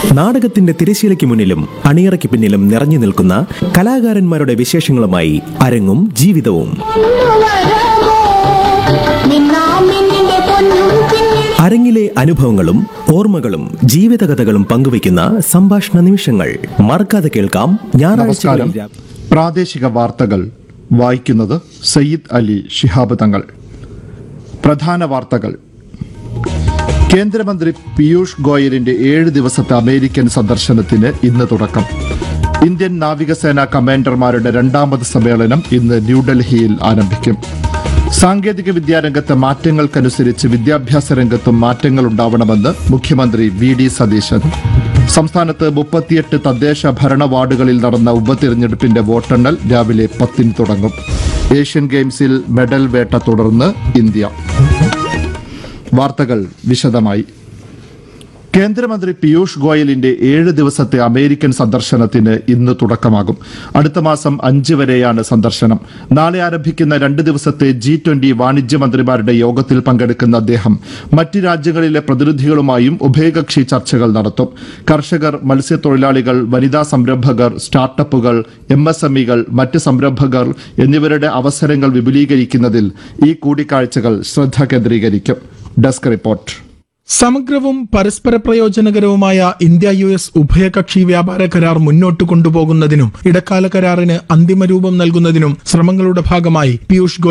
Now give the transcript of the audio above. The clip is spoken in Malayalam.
നാടകത്തിന്റെ തിരശീലയ്ക്ക് മുന്നിലും അണിയറയ്ക്ക് പിന്നിലും നിറഞ്ഞു നിൽക്കുന്ന കലാകാരന്മാരുടെ വിശേഷങ്ങളുമായി അരങ്ങും ജീവിതവും മിന്നാമിന്നിന്റെ പൊന്നും പിന്നിൽ അരങ്ങിലെ അനുഭവങ്ങളും ഓർമ്മകളും ജീവിതകഥകളും പങ്കുവയ്ക്കുന്ന സംഭാഷണ നിമിഷങ്ങൾ മറക്കാതെ കേൾക്കാം നമസ്കാരം ഞായറാഴ്ചകളിൽ രാ- പ്രാദേശിക വാർത്തകൾ വായിക്കുന്നത് സയ്യിദ് അലി ശിഹാബ് തങ്ങൾ പ്രധാന വാർത്തകൾ കേന്ദ്രമന്ത്രി പീയൂഷ് ഗോയലിന്റെ ഏഴ് ദിവസത്തെ അമേരിക്കൻ സന്ദർശനത്തിന് ഇന്ന് തുടക്കം ഇന്ത്യൻ നാവികസേന കമാൻഡർമാരുടെ രണ്ടാമത് സമ്മേളനം ഇന്ന് ന്യൂഡൽഹിയിൽ ആരംഭിക്കും സാങ്കേതിക വിദ്യാരംഗത്തെ മാറ്റങ്ങൾക്കനുസരിച്ച് വിദ്യാഭ്യാസ രംഗത്തും മാറ്റങ്ങൾ ഉണ്ടാവണമെന്ന് മുഖ്യമന്ത്രി വി ഡി സതീശൻ സംസ്ഥാനത്ത് മുപ്പത്തിയെട്ട് തദ്ദേശ ഭരണ വാർഡുകളിൽ നടന്ന ഉപതിരഞ്ഞെടുപ്പിന്റെ വോട്ടെണ്ണൽ രാവിലെ പത്തിന് തുടങ്ങും ഏഷ്യൻ ഗെയിംസിൽ മെഡൽ വേട്ട തുടർന്ന് ഇന്ത്യ വാർത്തകൾ വിശദമായി കേന്ദ്രമന്ത്രി പീയൂഷ് ഗോയലിന്റെ ഏഴ് ദിവസത്തെ അമേരിക്കൻ സന്ദർശനത്തിന് ഇന്ന് തുടക്കമാകും അടുത്ത മാസം അഞ്ച് വരെയാണ് സന്ദർശനം നാളെ ആരംഭിക്കുന്ന രണ്ട് ദിവസത്തെ ജി ട്വന്റി വാണിജ്യ മന്ത്രിമാരുടെ യോഗത്തിൽ പങ്കെടുക്കുന്ന അദ്ദേഹം മറ്റ് രാജ്യങ്ങളിലെ പ്രതിനിധികളുമായും ഉഭയകക്ഷി ചർച്ചകൾ നടത്തും കർഷകർ മത്സ്യത്തൊഴിലാളികൾ വനിതാ സംരംഭകർ സ്റ്റാർട്ടപ്പുകൾ എം എസ് എം ഇകൾ മറ്റ് സംരംഭകർ എന്നിവരുടെ അവസരങ്ങൾ വിപുലീകരിക്കുന്നതിൽ ഈ കൂടിക്കാഴ്ചകൾ ശ്രദ്ധ കേന്ദ്രീകരിക്കും ഡെസ്ക് റിപ്പോർട്ട് സമഗ്രവും പരസ്പര പ്രയോജനകരവുമായ ഇന്ത്യ യു എസ് ഉഭയകക്ഷി വ്യാപാര കരാർ മുന്നോട്ട് കൊണ്ടുപോകുന്നതിനും ഇടക്കാല കരാറിന് അന്തിമ രൂപം നൽകുന്നതിനും ശ്രമങ്ങളുടെ ഭാഗമായി പീയൂഷ് ഗോയൽ